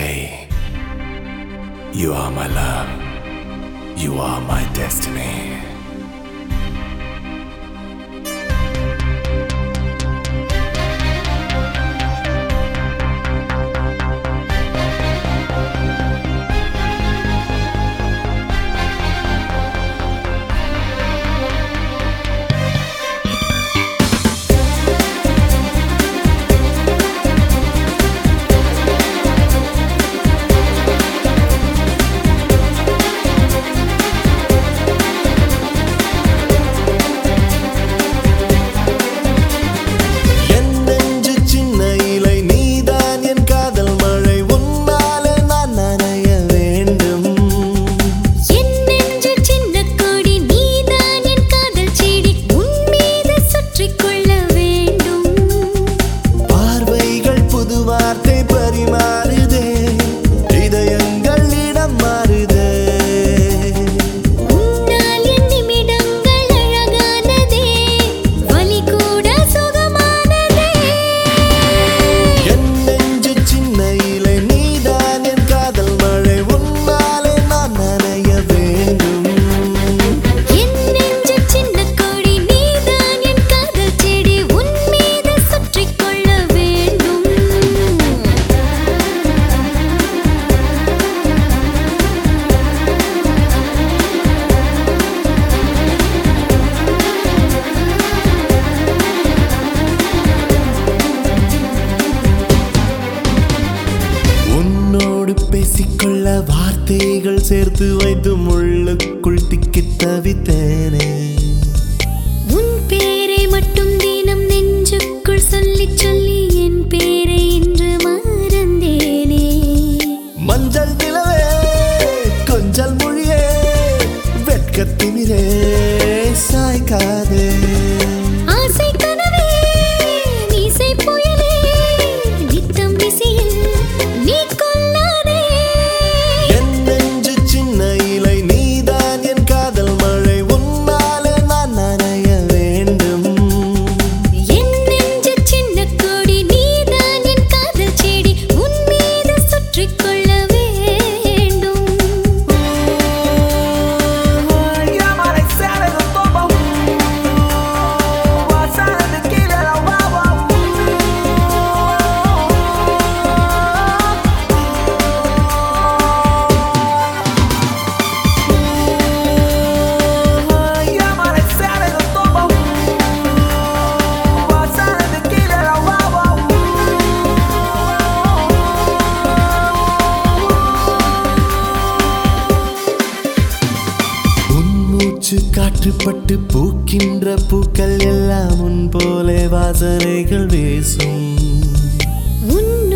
say, You are my love, you are my destiny. என் நெஞ்சு சின்ன இலை நீதான் என் காதல் மழை உன்னாலே நான் நனைய வேண்டும் என் நெஞ்சில் சின்ன கொடி நீதான் என் காதல் செடி உன் மீது சுற்றிக் கொள்ள வேண்டும் பார்வைகள் புது வார்த்தை பரிமாறுதே இதயங்கள் இடம் மாறுதே உன்னால் என் நிமிடங்கள் அழகானதே வலி கூட சுகமானதே என் நெஞ்சு சின்ன இலை நீதான் என் காதல் மழை உன்னாலே நான் நனைய வேண்டும் என் நெஞ்சில் சின்ன கொடி நீதான் என் காதல் செடி உன் மீது சுற்றிக் கொள்ள வேண்டும் உன்னோடு பேசிக்கொள்ள வார்த்தைகள் சேர்த்து வைத்து முள்ளுக்குள் திக்கித் தவித்தேனே உன் பேரை மட்டும் தினம் நெஞ்சுக்குள் சொல்லி சொல்லி என் பேரை இன்று மறந்தேனே மஞ்சள் நிலவே கொஞ்சல் மொழியே வெட்கத்திமிரே சாய்க்காதே ஆசை கனவே மீசை புயலே நித்தம் விசில் நீ கொல்லாதே என் நெஞ்சு சின்ன இலை நீதான் என் காதல் மழை உன்னாலே நான் நனைய வேண்டும் என் நெஞ்சு சின்ன கொடி நீதான் என் காதல் செடி உன் மீது சுற்றிக் கொள்ள வேண்டும் உன் மூச்சு காற்றுப்பட்டு பூக்கின்ற பூக்கள் எல்லாம் உன் போலே வாசனைகள் வீசும் உன்